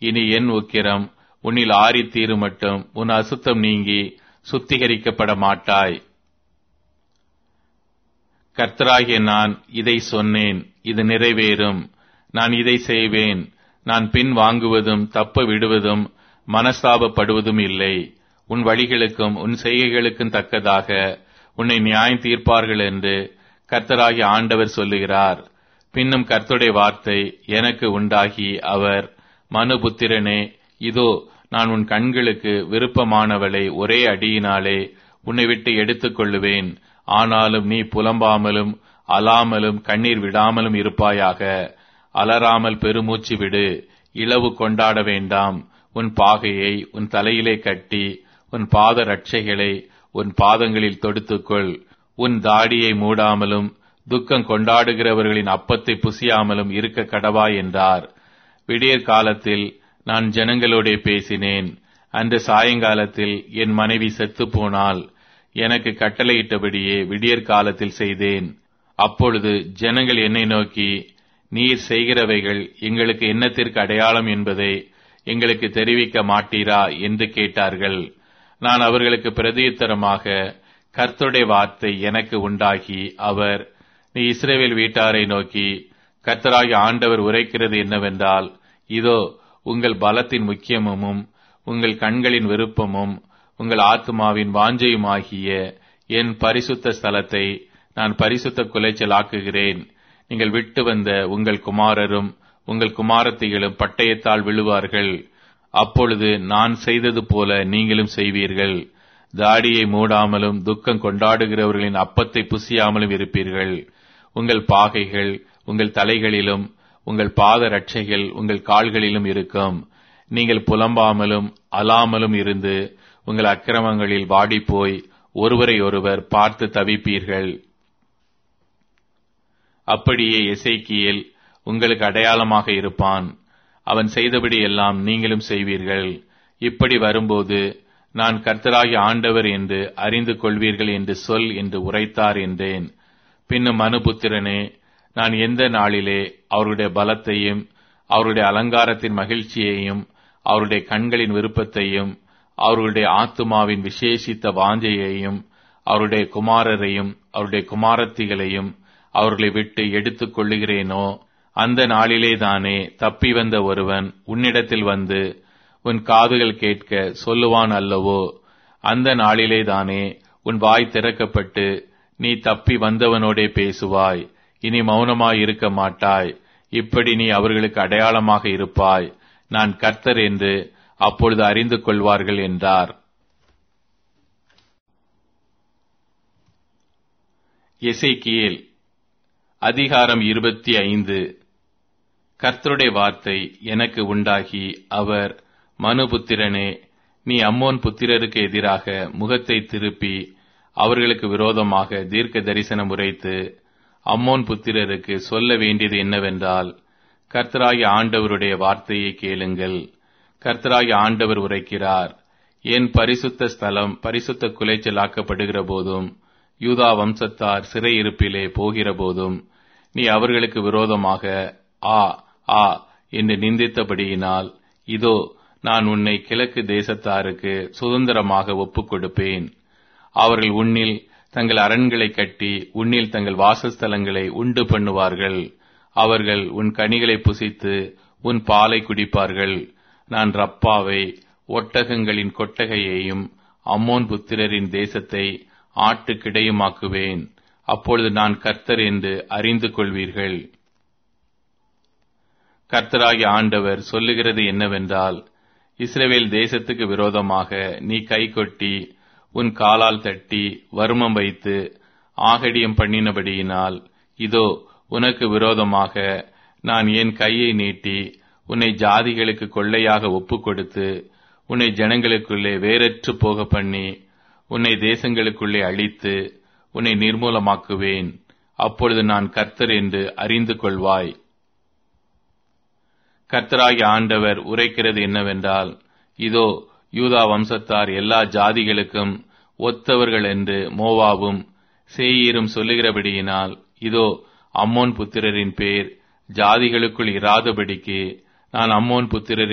இனி என் உக்கிரம் உன்னில் ஆறித்தீரு மட்டும் உன் அசுத்தம் நீங்கி சுத்திகரிக்கப்பட மாட்டாய் கர்த்தராகிய நான் இதை சொன்னேன் இது நிறைவேறும் நான் இதை செய்வேன் நான் பின் வாங்குவதும் தப்ப விடுவதும் மனஸ்தாபப்படுவதும் இல்லை உன் வழிகளுக்கும் உன் செய்கைகளுக்கும் தக்கதாக உன்னை நியாயம் தீர்ப்பார்கள் என்று கர்த்தராகிய ஆண்டவர் சொல்லுகிறார் பின்னும் கர்த்தருடைய வார்த்தை எனக்கு உண்டாகி அவர் மனுபுத்திரனே இதோ நான் உன் கண்களுக்கு விருப்பமானவளை ஒரே அடியினாலே உன்னை விட்டு எடுத்துக் கொள்ளுவேன் ஆனாலும் நீ புலம்பாமலும் அலாமலும் கண்ணீர் விடாமலும் இருப்பாயாக அலறாமல் பெருமூச்சு விடு இளவு கொண்டாட வேண்டாம் உன் பாகையை உன் தலையிலே கட்டி உன் பாத ரட்சைகளை உன் பாதங்களில் தொடுத்துக்கொள் உன் தாடியை மூடாமலும் துக்கம் கொண்டாடுகிறவர்களின் அப்பத்தை புசியாமலும் இருக்க கடவா என்றார் விடியற் காலத்தில் நான் ஜனங்களோடே பேசினேன் அன்று சாயங்காலத்தில் என் மனைவி செத்துப் போனால் எனக்கு கட்டளையிட்டபடியே விடியற் காலத்தில் செய்தேன் அப்பொழுது ஜனங்கள் என்னை நோக்கி நீர் செய்கிறவைகள் எங்களுக்கு என்னத்திற்கு அடையாளம் என்பதை எங்களுக்கு தெரிவிக்க மாட்டீரா என்று கேட்டார்கள் நான் அவர்களுக்கு பிரதியுத்தரமாக கர்த்தருடைய வார்த்தை எனக்கு உண்டாகி அவர் நீ இஸ்ரேவேல் வீட்டாரை நோக்கி கர்த்தராகி ஆண்டவர் உரைக்கிறது என்னவென்றால் இதோ உங்கள் பலத்தின் முக்கியமும் உங்கள் கண்களின் விருப்பமும் உங்கள் ஆத்மாவின் வாஞ்சையுமாகிய என் பரிசுத்த ஸ்தலத்தை நான் பரிசுத்த குலைச்சலாக்குகிறேன் நீங்கள் விட்டு வந்த உங்கள் குமாரரும் உங்கள் குமாரத்திகளும் பட்டயத்தால் விழுவார்கள் அப்பொழுது நான் செய்தது போல நீங்களும் செய்வீர்கள் தாடியை மூடாமலும் துக்கம் கொண்டாடுகிறவர்களின் அப்பத்தை புசியாமலும் இருப்பீர்கள் உங்கள் பாகைகள் உங்கள் தலைகளிலும் உங்கள் பாத ரட்சைகள் உங்கள் கால்களிலும் இருக்கும் நீங்கள் புலம்பாமலும் அலாமலும் இருந்து உங்கள் அக்கிரமங்களில் வாடிப்போய் ஒருவரை ஒருவர் பார்த்து தவிப்பீர்கள் அப்படியே எசைக்கியேல் உங்களுக்கு அடையாளமாக இருப்பான் அவன் செய்தபடி எல்லாம் நீங்களும் செய்வீர்கள் இப்படி வரும்போது நான் கர்த்தராகி ஆண்டவர் என்று அறிந்து கொள்வீர்கள் என்று சொல் என்று உரைத்தார் என்றேன் பின்னும் மனுபுத்திரனே நான் எந்த நாளிலே அவருடைய பலத்தையும் அவருடைய அலங்காரத்தின் மகிழ்ச்சியையும் அவருடைய கண்களின் விருப்பத்தையும் அவருடைய ஆத்துமாவின் விசேஷித்த வாஞ்சையையும் அவருடைய குமாரரையும் அவருடைய குமாரத்திகளையும் அவர்களை விட்டு எடுத்துக் கொள்ளுகிறேனோ அந்த நாளிலே தானே தப்பி வந்த ஒருவன் உன்னிடத்தில் வந்து உன் காதுகள் கேட்க சொல்லுவான் அல்லவோ அந்த நாளிலே தானே உன் வாய் திறக்கப்பட்டு நீ தப்பி வந்தவனோடே பேசுவாய் இனி மௌனமாய் இருக்க மாட்டாய் இப்படி நீ அவர்களுக்கு அடையாளமாக இருப்பாய் நான் கர்த்தர் என்று அப்பொழுது அறிந்து கொள்வார்கள் என்றார் எசைக்கியேல் அதிகாரம் இருபத்தி ஐந்து கர்த்தருடைய வார்த்தை எனக்கு உண்டாகி அவர் மனுபுத்திரனே நீ அம்மோன் புத்திரருக்கு எதிராக முகத்தை திருப்பி அவர்களுக்கு விரோதமாக தீர்க்க தரிசனம் உரைத்து அம்மோன் புத்திரருக்கு சொல்ல வேண்டியது என்னவென்றால் கர்த்தராகிய ஆண்டவருடைய வார்த்தையை கேளுங்கள் கர்த்தராகிய ஆண்டவர் உரைக்கிறார் என் பரிசுத்த ஸ்தலம் பரிசுத்த குலைச்சலாக்கப்படுகிற போதும் யூதா வம்சத்தார் சிறையிருப்பிலே போகிற போதும் நீ அவர்களுக்கு விரோதமாக ஆ ஆ என்று நிந்தித்தபடியினால் இதோ நான் உன்னை கிழக்கு தேசத்தாருக்கு சுதந்திரமாக ஒப்புக் கொடுப்பேன் அவர்கள் உன்னில் தங்கள் அரண்களை கட்டி உன்னில் தங்கள் வாசஸ்தலங்களை உண்டு பண்ணுவார்கள் அவர்கள் உன் கனிகளை புசித்து உன் பாலை குடிப்பார்கள் நான் ரப்பாவை ஒட்டகங்களின் கொட்டகையையும் அம்மோன் புத்திரரின் தேசத்தை ஆட்டுக்கிடையுமாக்குவேன் அப்பொழுது நான் கர்த்தர் என்று அறிந்து கொள்வீர்கள் கர்த்தராகிய ஆண்டவர் சொல்லுகிறது என்னவென்றால் இஸ்ரேவேல் தேசத்துக்கு விரோதமாக நீ கை கொட்டி உன் காலால் தட்டி வருமம் வைத்து ஆகடியம் பண்ணினபடியினால் இதோ உனக்கு விரோதமாக நான் என் கையை நீட்டி உன்னை ஜாதிகளுக்கு கொள்ளையாக ஒப்புக் கொடுத்து உன்னை ஜனங்களுக்குள்ளே வேறற்று போக பண்ணி உன்னை தேசங்களுக்குள்ளே அழித்து உன்னை நிர்மூலமாக்குவேன் அப்பொழுது நான் கர்த்தர் என்று அறிந்து கொள்வாய் கர்த்தராகிய ஆண்டவர் உரைக்கிறது என்னவென்றால் இதோ யூதா வம்சத்தார் எல்லா ஜாதிகளுக்கும் ஒத்தவர்கள் என்று மோவாவும் சேயீரும் சொல்லுகிறபடியினால் இதோ அம்மோன் புத்திரரின் பேர் ஜாதிகளுக்குள் இராதபடிக்கு நான் அம்மோன் புத்திரரின்